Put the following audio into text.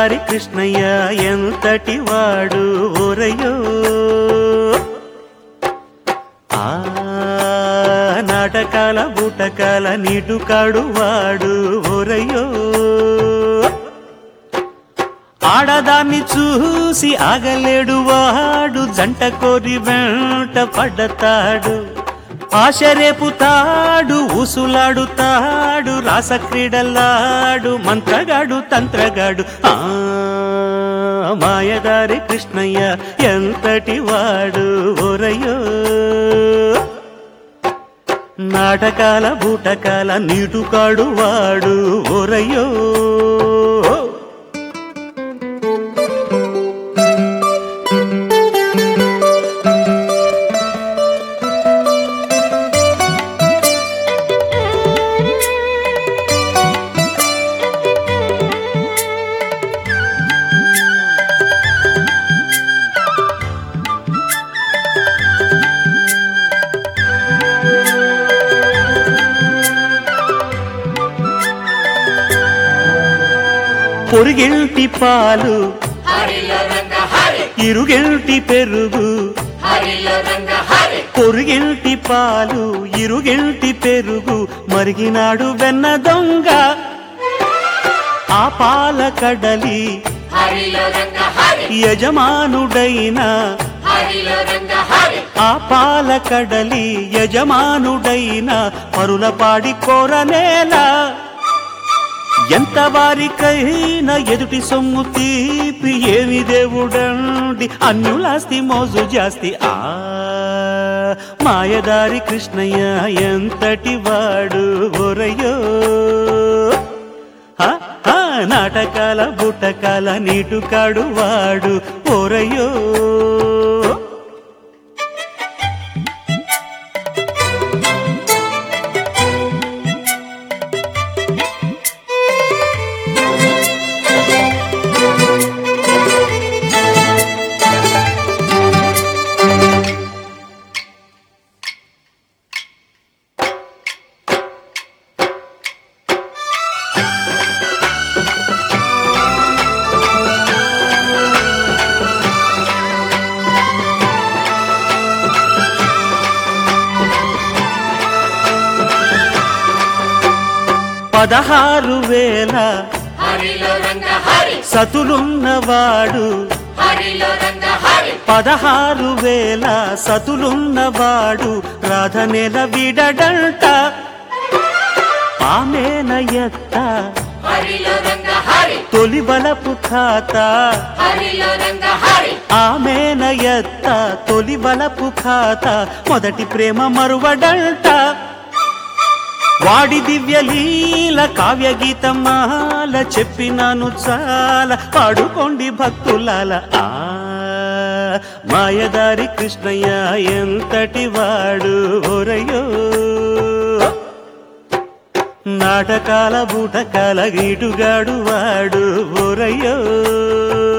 మాయదారి కృష్ణయ్య ఎంతటి వాడు ఓరయ్యో ఆ నాటకాల బూటకాల నీటుకాడు వాడు ఓరయ్యో ఆడదాన్ని చూసి ఆగలేడు వాడు జంట కోరి వెంట పడతాడు ఆశ రేపుతాడు ఊసులాడుతాడు రాస క్రీడలాడు మంత్రగాడు తంత్రగాడు ఆ మాయదారి కృష్ణయ్య ఎంతటి వాడు ఓరయ్యో నాటకాల బూటకాల నీటుకాడు వాడు ఓరయ్యో పొరిగింటి పాలు హరిలో రంగ హరి ఇరుగెల్టి పెరుగు హరిలో రంగ హరి పొరుగింటి పాలు ఇరుగెల్టి పెరుగు మరిగినాడు వెన్న దొంగ ఆ పాల కడలి హరిలో రంగ హరి యజమానుడైన హరిలో రంగ హరి ఆ పాల కడలి యజమానుడైన పరుల పాడి కోరనేల ఎంత వారికైనా ఎదుటి సొమ్ము తీపి ఏమి దేవుడండి అన్యులాస్తి మోజు జాస్తి ఆ మాయదారి కృష్ణయ్య ఎంతటి వాడు ఒరయ్యో హ, హ, నాటకాల బుట్టకాల నీటుకాడు వాడు ఓరయ్యో పదహారు వేల హరిలో రంగ హరి సతులున్నవాడు హరిలో రంగ హరి పదహారు వేల సతులున్నవాడు రాధనెల విడడంట ఆమెన ఎత్త హరిలో రంగ హరి తొలి బలపు ఖాతా హరిలో రంగ హరి ఆమెన ఎత్త తొలి బలపు ఖాతా మొదటి ప్రేమ మరువడంట వాడి దివ్యలీల కావ్య గీతమాల చెప్పినాను చాలా పాడుకోండి భక్తులాల ఆ మాయదారి కృష్ణయ్య ఎంతటి వాడు ఓరయ్యో నాటకాల బూటకాల గీటుగాడు వాడు ఓరయ్యో